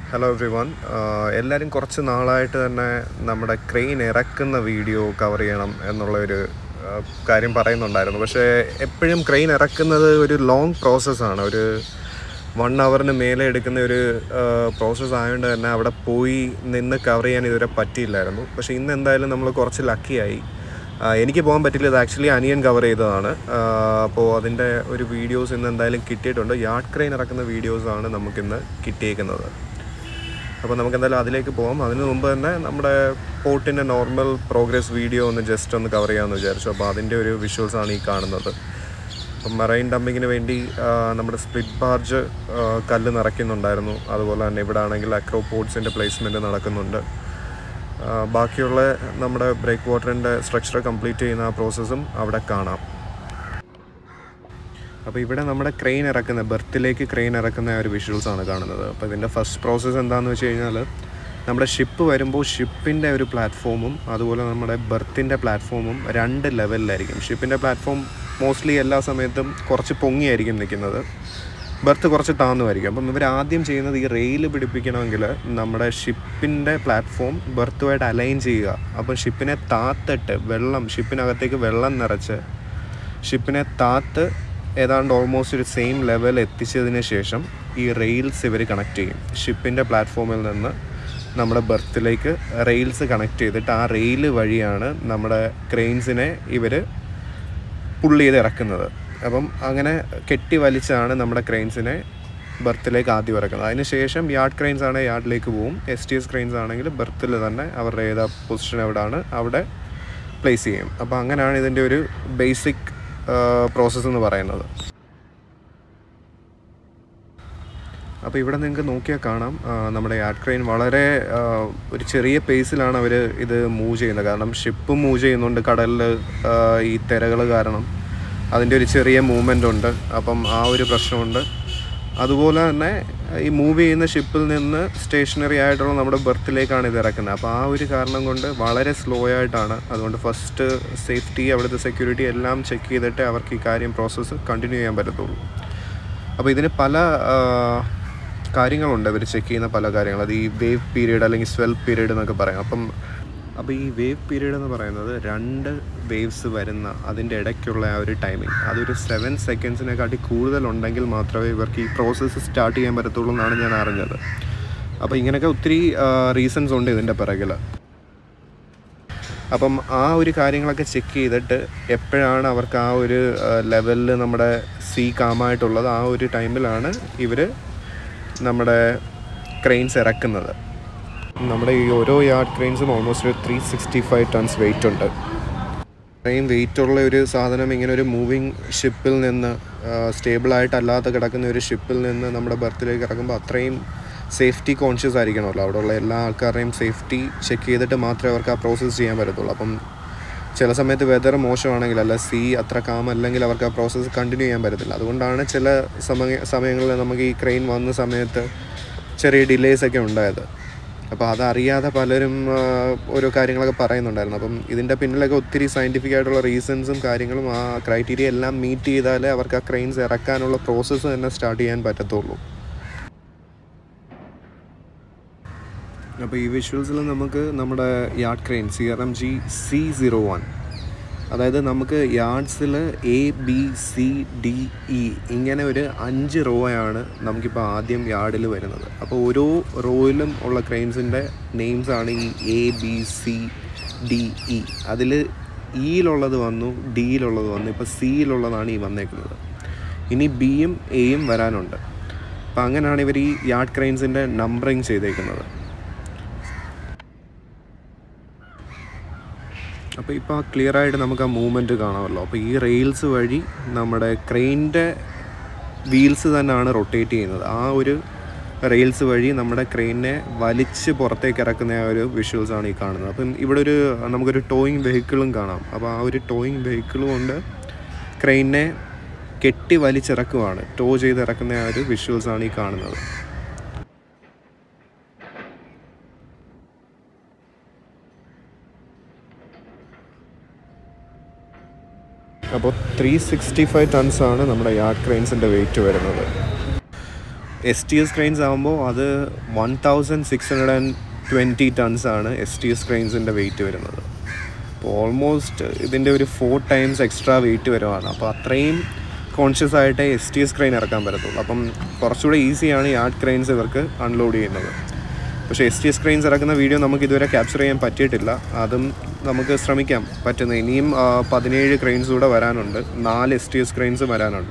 hello every one എല്ലാവരും കുറച്ച് നാളായിട്ട് തന്നെ നമ്മുടെ ക്രെയിൻ ഇറക്കുന്ന വീഡിയോ കവർ ചെയ്യണം എന്നുള്ള ഒരു ആ, കാര്യം പറയുന്നുണ്ടായിരുന്നു പക്ഷേ എപ്പോഴും ക്രെയിൻ ഇറക്കുന്നത് ഒരു ലോങ് പ്രോസസ്സാണ് ഒരു വൺ അവറിന് മേലെ എടുക്കുന്ന ഒരു പ്രോസസ്സ് ആയതുകൊണ്ട് തന്നെ അവിടെ പോയി നിന്ന് കവർ ചെയ്യാൻ ഇതുവരെ പറ്റിയില്ലായിരുന്നു പക്ഷേ ഇന്ന് എന്തായാലും നമ്മൾ കുറച്ച് ലക്കിയായി ആ, എനിക്ക് പോകാൻ പറ്റില്ല ഇത് ആക്ച്വലി അനിയൻ കവർ ചെയ്തതാണ് അപ്പോൾ അതിൻ്റെ ഒരു വീഡിയോസ് ഇന്ന് എന്തായാലും കിട്ടിയിട്ടുണ്ട് യാർഡ് ക്രെയിൻ ഇറക്കുന്ന വീഡിയോസാണ് നമുക്കിന്ന് കിട്ടിയേക്കുന്നത് അപ്പോൾ നമുക്ക് എന്തായാലും അതിലേക്ക് പോകാം അതിന് മുമ്പ് തന്നെ നമ്മുടെ പോർട്ടിൻ്റെ നോർമൽ പ്രോഗ്രസ് വീഡിയോ ഒന്ന് ജസ്റ്റ് ഒന്ന് കവർ ചെയ്യാമെന്ന് വിചാരിച്ചു അപ്പോൾ അതിൻ്റെ ഒരു വിഷ്വൽസാണ് ഈ കാണുന്നത് അപ്പം മറൈൻ ഡമ്പിങ്ങിന് വേണ്ടി ആ, നമ്മുടെ സ്പ്ലിറ്റ് ബാർജ് ആ, കല്ല് നിറയ്ക്കുന്നുണ്ടായിരുന്നു അതുപോലെ തന്നെ ഇവിടെ ആണെങ്കിൽ അക്രോപോർട്സിൻ്റെ പ്ലേസ്മെൻറ്റ് നടക്കുന്നുണ്ട് ആ, ബാക്കിയുള്ള നമ്മുടെ ബ്രേക്ക് വാട്ടറിൻ്റെ സ്ട്രക്ചർ കംപ്ലീറ്റ് ചെയ്യുന്ന ആ പ്രോസസ്സും അവിടെ കാണാം അപ്പോൾ ഇവിടെ നമ്മുടെ ക്രെയിൻ ഇറക്കുന്ന ബെർത്തിലേക്ക് ക്രെയിൻ ഇറക്കുന്ന ആ ഒരു വിഷ്വൽസ് ആണ് കാണുന്നത് അപ്പോൾ ഇതിൻ്റെ ഫസ്റ്റ് പ്രോസസ്സ് എന്താണെന്ന് വെച്ച് കഴിഞ്ഞാൽ നമ്മുടെ ഷിപ്പ് വരുമ്പോൾ ഷിപ്പിൻ്റെ ഒരു പ്ലാറ്റ്ഫോമും അതുപോലെ നമ്മുടെ ബെർത്തിൻ്റെ പ്ലാറ്റ്ഫോമും രണ്ട് ലെവലിലായിരിക്കും ഷിപ്പിൻ്റെ പ്ലാറ്റ്ഫോം മോസ്റ്റ്ലി എല്ലാ സമയത്തും കുറച്ച് പൊങ്ങിയായിരിക്കും നിൽക്കുന്നത് ബെർത്ത് കുറച്ച് താന്നുമായിരിക്കും അപ്പം ഇവർ ആദ്യം ചെയ്യുന്നത് ഈ റെയിൽ പിടിപ്പിക്കണമെങ്കിൽ നമ്മുടെ ഷിപ്പിൻ്റെ പ്ലാറ്റ്ഫോം ബെർത്തുമായിട്ട് അലൈൻ ചെയ്യുക അപ്പം ഷിപ്പിനെ താത്തിട്ട് വെള്ളം ഷിപ്പിനകത്തേക്ക് വെള്ളം നിറച്ച് ഷിപ്പിനെ താത്ത് ഏതാണ്ട് ഓൾമോസ്റ്റ് ഒരു സെയിം ലെവൽ എത്തിച്ചതിന് ശേഷം ഈ റെയിൽസ് ഇവർ കണക്ട് ചെയ്യും ഷിപ്പിൻ്റെ പ്ലാറ്റ്ഫോമിൽ നിന്ന് നമ്മുടെ ബെർത്തിലേക്ക് റെയിൽസ് കണക്ട് ചെയ്തിട്ട് ആ റെയിൽ വഴിയാണ് നമ്മുടെ ക്രെയിൻസിനെ ഇവർ പുള്ള് ചെയ്ത് ഇറക്കുന്നത് അപ്പം അങ്ങനെ കെട്ടി വലിച്ചാണ് നമ്മുടെ ക്രെയിൻസിനെ ബെർത്തിലേക്ക് ആദ്യം ഇറക്കുന്നത് അതിന് ശേഷം യാർഡ് ക്രെയിൻസ് ആണെങ്കിൽ യാർഡിലേക്ക് പോവും എസ് ടി എസ് ക്രെയിൻസ് ആണെങ്കിൽ ബെർത്തിൽ തന്നെ അവരുടെ ഏതാ പൊസിഷൻ എവിടെയാണ് അവിടെ പ്ലേസ് ചെയ്യും അപ്പോൾ അങ്ങനെയാണ് ഇതിൻ്റെ ഒരു ബേസിക് പ്രോസസ്സ് എന്ന് പറയുന്നത് അപ്പോൾ ഇവിടെ നിങ്ങൾക്ക് നോക്കിയാൽ കാണാം ആ, നമ്മുടെ യാർഡ് ക്രെയിൻ വളരെ ആ, ഒരു ചെറിയ പേസിലാണ് അവർ ഇത് മൂവ് ചെയ്യുന്നത് കാരണം ഷിപ്പ് മൂവ് ചെയ്യുന്നുണ്ട് കടലിൽ ആ, ഈ തിരകൾ കാരണം അതിൻ്റെ ഒരു ചെറിയ മൂവ്മെൻ്റ് ഉണ്ട് അപ്പം ആ ഒരു പ്രശ്നമുണ്ട് അതുപോലെ തന്നെ ഈ മൂവ് ചെയ്യുന്ന ഷിപ്പിൽ നിന്ന് സ്റ്റേഷനറി ആയിട്ടുള്ള നമ്മുടെ ബെർത്തിലേക്കാണ് ഇത് ഇറക്കുന്നത് അപ്പോൾ ആ ഒരു കാരണം കൊണ്ട് വളരെ സ്ലോ ആയിട്ടാണ് അതുകൊണ്ട് ഫസ്റ്റ് സേഫ്റ്റി അവിടുത്തെ സെക്യൂരിറ്റി എല്ലാം ചെക്ക് ചെയ്തിട്ട് അവർക്ക് ഈ കാര്യം പ്രോസസ്സ് കണ്ടിന്യൂ ചെയ്യാൻ പറ്റത്തുള്ളൂ അപ്പോൾ ഇതിന് പല ആ, കാര്യങ്ങളുണ്ട് ഇവർ ചെക്ക് ചെയ്യുന്ന പല കാര്യങ്ങൾ അത് ഈ വേവ് പീരീഡ് അല്ലെങ്കിൽ സ്വെൽ പീരീഡ് എന്നൊക്കെ പറയാം അപ്പം അപ്പോൾ ഈ വേവ് പീരീഡ് എന്ന് പറയുന്നത് രണ്ട് വേവ്സ് വരുന്ന അതിൻ്റെ ഇടയ്ക്കുള്ള ആ ഒരു ടൈമിംഗ് അതൊരു സെവൻ സെക്കൻഡ്സിനെക്കാട്ടി കൂടുതലുണ്ടെങ്കിൽ മാത്രമേ ഇവർക്ക് ഈ പ്രോസസ്സ് സ്റ്റാർട്ട് ചെയ്യാൻ പറ്റത്തുള്ളൂ എന്നാണ് ഞാൻ അറിഞ്ഞത് അപ്പോൾ ഇങ്ങനെയൊക്കെ ഒത്തിരി റീസൺസ് ഉണ്ട് ഇതിൻ്റെ പിറകിൽ അപ്പം ആ ഒരു കാര്യങ്ങളൊക്കെ ചെക്ക് ചെയ്തിട്ട് എപ്പോഴാണ് അവർക്ക് ആ ഒരു ലെവലിൽ നമ്മുടെ സീ കാമായിട്ടുള്ളത് ആ ഒരു ടൈമിലാണ് ഇവർ നമ്മുടെ ക്രെയിൻസ് ഇറക്കുന്നത് നമ്മുടെ ഈ ഓരോ യാർഡ് ക്രെയിൻസും ഓൾമോസ്റ്റ് ഒരു three sixty five tons weight ഉണ്ട് അത്രയും വെയിറ്റ് ഉള്ള ഒരു സാധനം ഇങ്ങനെ ഒരു മൂവിങ് ഷിപ്പിൽ നിന്ന് സ്റ്റേബിളായിട്ടല്ലാതെ കിടക്കുന്ന ഒരു ഷിപ്പിൽ നിന്ന് നമ്മുടെ ബർത്തിലേക്ക് ഇറക്കുമ്പോൾ അത്രയും സേഫ്റ്റി കോൺഷ്യസ് ആയിരിക്കണമല്ലോ അവിടെയുള്ള എല്ലാ ആൾക്കാരുടെയും സേഫ്റ്റി ചെക്ക് ചെയ്തിട്ട് മാത്രമേ അവർക്ക് ആ പ്രോസസ്സ് ചെയ്യാൻ പറ്റത്തുള്ളൂ അപ്പം ചില സമയത്ത് വെതർ മോശമാണെങ്കിൽ അല്ല സീ അത്ര കാം അല്ലെങ്കിൽ അവർക്ക് ആ പ്രോസസ്സ് കണ്ടിന്യൂ ചെയ്യാൻ പറ്റത്തില്ല അതുകൊണ്ടാണ് ചില സമയ സമയങ്ങളിൽ നമുക്ക് ഈ ക്രെയിൻ വന്ന സമയത്ത് ചെറിയ ഡിലേസ് ഒക്കെ ഉണ്ടായത് അപ്പോൾ അതറിയാതെ പലരും ആ, ഓരോ കാര്യങ്ങളൊക്കെ പറയുന്നുണ്ടായിരുന്നു അപ്പം ഇതിൻ്റെ പിന്നിലൊക്കെ ഒത്തിരി സയൻറ്റിഫിക് ആയിട്ടുള്ള റീസൺസും കാര്യങ്ങളും ആ ക്രൈറ്റീരിയ എല്ലാം മീറ്റ് ചെയ്താലേ അവർക്ക് ആ ക്രെയിൻസ് ഇറക്കാനുള്ള പ്രോസസ്സ് തന്നെ സ്റ്റാർട്ട് ചെയ്യാൻ പറ്റത്തുള്ളൂ അപ്പോൾ ഈ വിഷ്വൽസിൽ നമുക്ക് നമ്മുടെ yard crane C R M G C zero one അതായത് നമുക്ക് യാർഡ്സിൽ A B C D E ഇങ്ങനെ ഒരു അഞ്ച് റോ ആണ് നമുക്കിപ്പോൾ ആദ്യം യാർഡിൽ വരുന്നത് അപ്പോൾ ഓരോ റോയിലും ഉള്ള ക്രെയിൻസിൻ്റെ നെയിംസ് ആണ് ഈ A B C D E അതിൽ ഇയിലുള്ളത് വന്നു ഡിയിലുള്ളത് വന്നു ഇപ്പോൾ സിയിലുള്ളതാണ് ഈ വന്നേക്കുന്നത് ഇനി ബിയും എയും വരാനുണ്ട് അപ്പോൾ അങ്ങനെയാണ് ഇവർ ഈ യാർഡ് ക്രെയിൻസിൻ്റെ നമ്പറിങ് ചെയ്തേക്കുന്നത് അപ്പോൾ ഇപ്പോൾ ആ ക്ലിയർ ആയിട്ട് നമുക്ക് ആ മൂവ്മെൻറ്റ് കാണാമല്ലോ അപ്പോൾ ഈ റെയിൽസ് വഴി നമ്മുടെ ക്രെയിനിൻ്റെ വീൽസ് തന്നെയാണ് റൊട്ടേറ്റ് ചെയ്യുന്നത് ആ ഒരു റെയിൽസ് വഴി നമ്മുടെ ക്രെയിനിനെ വലിച്ച് പുറത്തേക്ക് ഇറക്കുന്ന ആ ഒരു വിഷ്വൽസ് ആണ് ഈ കാണുന്നത് അപ്പം ഇവിടെ ഒരു നമുക്കൊരു ടോയിങ് വെഹിക്കിളും കാണാം അപ്പോൾ ആ ഒരു ടോയിങ് വെഹിക്കിളും കൊണ്ട് ക്രെയിനിനെ കെട്ടി വലിച്ചിറക്കുവാണ് ടോ ചെയ്ത് ഇറക്കുന്ന ആ ഒരു വിഷ്വൽസ് ആണ് ഈ കാണുന്നത് അപ്പോൾ ത്രീ സിക്സ്റ്റി ഫൈവ് ടൺസ് ആണ് നമ്മുടെ യാർഡ് ക്രെയിൻസിൻ്റെ വെയിറ്റ് വരുന്നത് എസ് ടി എസ് ക്രെയിൻസ് ആകുമ്പോൾ അത് one thousand six hundred and twenty tons ആണ് എസ് ടി എസ് ക്രെയിൻസിൻ്റെ വെയിറ്റ് വരുന്നത് അപ്പോൾ ഓൾമോസ്റ്റ് ഇതിൻ്റെ ഒരു ഫോർ ടൈംസ് എക്സ്ട്രാ വെയിറ്റ് വരുവാണ് അപ്പോൾ അത്രയും കോൺഷ്യസ് ആയിട്ട് എസ് ടി എസ് ക്രെയിൻ ഇറക്കാൻ പറ്റത്തുള്ളൂ അപ്പം കുറച്ചുകൂടെ ഈസിയാണ് യാർഡ് ക്രെയിൻസ് ഇവർക്ക് അൺലോഡ് ചെയ്യുന്നത് പക്ഷേ എസ് ടി എസ് ക്രെയിൻസ് ഇറക്കുന്ന വീഡിയോ നമുക്ക് ഇതുവരെ ക്യാപ്ചർ ചെയ്യാൻ പറ്റിയിട്ടില്ല അതും നമുക്ക് ശ്രമിക്കാം പറ്റുന്നത് ഇനിയും ആ, പതിനേഴ് ക്രെയിൻസ് കൂടെ വരാനുണ്ട് നാല് എസ് ടി എസ് ക്രെയിൻസ് വരാനുണ്ട്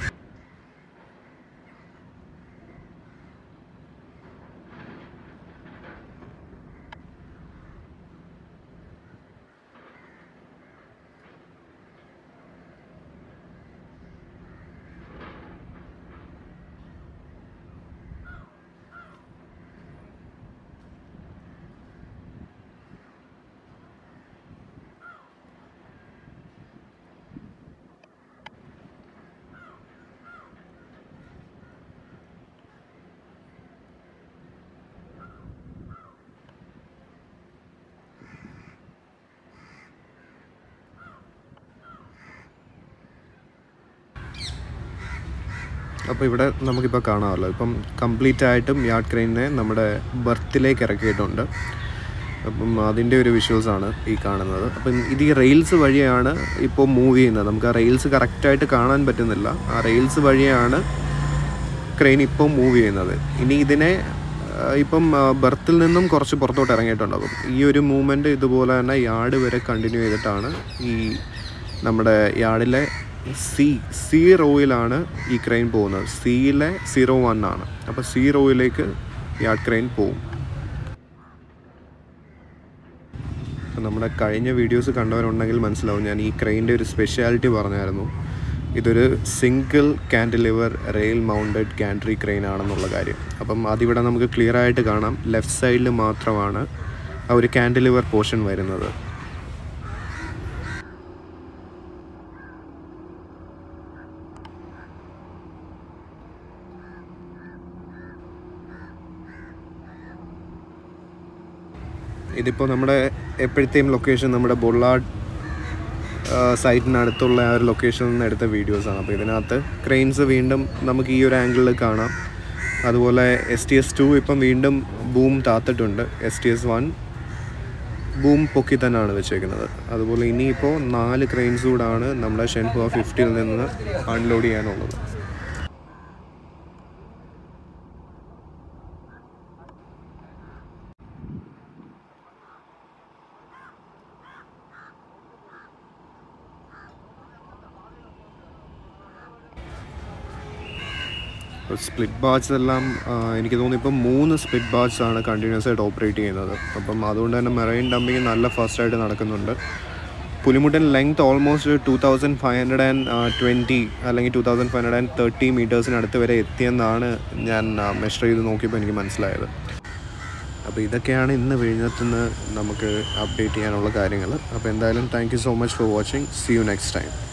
അപ്പോൾ ഇവിടെ നമുക്കിപ്പോൾ കാണാമല്ലോ ഇപ്പം കംപ്ലീറ്റ് ആയിട്ടും യാർഡ് ക്രെയിനെ നമ്മുടെ ബർത്തിലേക്ക് ഇറക്കിയിട്ടുണ്ട് അപ്പം അതിൻ്റെ ഒരു വിഷ്വൽസ് ആണ് ഈ കാണുന്നത് അപ്പം ഇത് ഈ റെയിൽസ് വഴിയാണ് ഇപ്പോൾ മൂവ് ചെയ്യുന്നത് നമുക്ക് ആ റെയിൽസ് കറക്റ്റായിട്ട് കാണാൻ പറ്റുന്നില്ല ആ റെയിൽസ് വഴിയാണ് ക്രെയിൻ ഇപ്പോൾ മൂവ് ചെയ്യുന്നത് ഇനി ഇതിനെ ആ, ഇപ്പം ബർത്തിൽ നിന്നും കുറച്ച് പുറത്തോട്ട് ഇറങ്ങിയിട്ടുണ്ട് അപ്പം ഈ ഒരു മൂവ്മെൻറ്റ് ഇതുപോലെ തന്നെ യാർഡ് വരെ കണ്ടിന്യൂ ചെയ്തിട്ടാണ് ഈ നമ്മുടെ യാർഡിലെ സി സി റോയിലാണ് ഈ ക്രെയിൻ പോകുന്നത് സിയിലെ സീറോ വൺ ആണ് അപ്പോൾ സി റോയിലേക്ക് യാർഡ് ക്രെയിൻ പോകും ഇപ്പം നമ്മുടെ കഴിഞ്ഞ വീഡിയോസ് കണ്ടവരുണ്ടെങ്കിൽ മനസ്സിലാവും ഞാൻ ഈ ക്രെയിൻ്റെ ഒരു സ്പെഷ്യാലിറ്റി പറഞ്ഞായിരുന്നു ഇതൊരു single cantilever rail mounted gantry crane ആണെന്നുള്ള കാര്യം അപ്പം അതിവിടെ നമുക്ക് ക്ലിയർ ആയിട്ട് കാണാം ലെഫ്റ്റ് സൈഡിൽ മാത്രമാണ് ആ ഒരു കാൻഡിലിവർ പോർഷൻ വരുന്നത് ഇതിപ്പോൾ നമ്മുടെ എപ്പോഴത്തെയും ലൊക്കേഷൻ നമ്മുടെ ബൊള്ളാഡ് സൈറ്റിനടുത്തുള്ള ആ ഒരു ലൊക്കേഷനിൽ നിന്ന് എടുത്ത വീഡിയോസാണ് അപ്പോൾ ഇതിനകത്ത് ക്രെയിൻസ് വീണ്ടും നമുക്ക് ഈ ഒരു ആംഗിളിൽ കാണാം അതുപോലെ എസ് ടി എസ് ടു ഇപ്പം വീണ്ടും ബൂം താത്തിട്ടുണ്ട് S T S one boom പൊക്കി തന്നെയാണ് വെച്ചേക്കുന്നത് അതുപോലെ ഇനിയിപ്പോൾ നാല് ക്രെയിൻസ് കൂടാണ് നമ്മുടെ ഷെൻഹുവ ഫിഫ്റ്റിയിൽ നിന്ന് അൺലോഡ് ചെയ്യാനുള്ളത് സ്പ്ലിറ്റ് ബാച്ച് എല്ലാം ആ, എനിക്ക് തോന്നുന്നു ഇപ്പം മൂന്ന് സ്പ്ലിറ്റ് ബാച്ച് ആണ് കണ്ടിന്യൂസ് ആയിട്ട് ഓപ്പറേറ്റ് ചെയ്യുന്നത് അപ്പം അതുകൊണ്ട് തന്നെ മെറൈൻ ഡംപിങ് നല്ല ഫാസ്റ്റായിട്ട് നടക്കുന്നുണ്ട് പുലിമുട്ടൻ length almost two thousand five hundred and twenty അല്ലെങ്കിൽ two thousand five hundred and thirty മീറ്റേഴ്സിനടുത്ത് വരെ എത്തിയെന്നാണ് ഞാൻ മെഷർ ചെയ്ത് നോക്കിയപ്പോൾ എനിക്ക് മനസ്സിലായത് അപ്പോൾ ഇതൊക്കെയാണ് ഇന്ന് വിഴിഞ്ഞത്തുനിന്ന് നമുക്ക് അപ്ഡേറ്റ് ചെയ്യാനുള്ള കാര്യങ്ങൾ അപ്പോൾ എന്തായാലും thank you so much for watching see you next time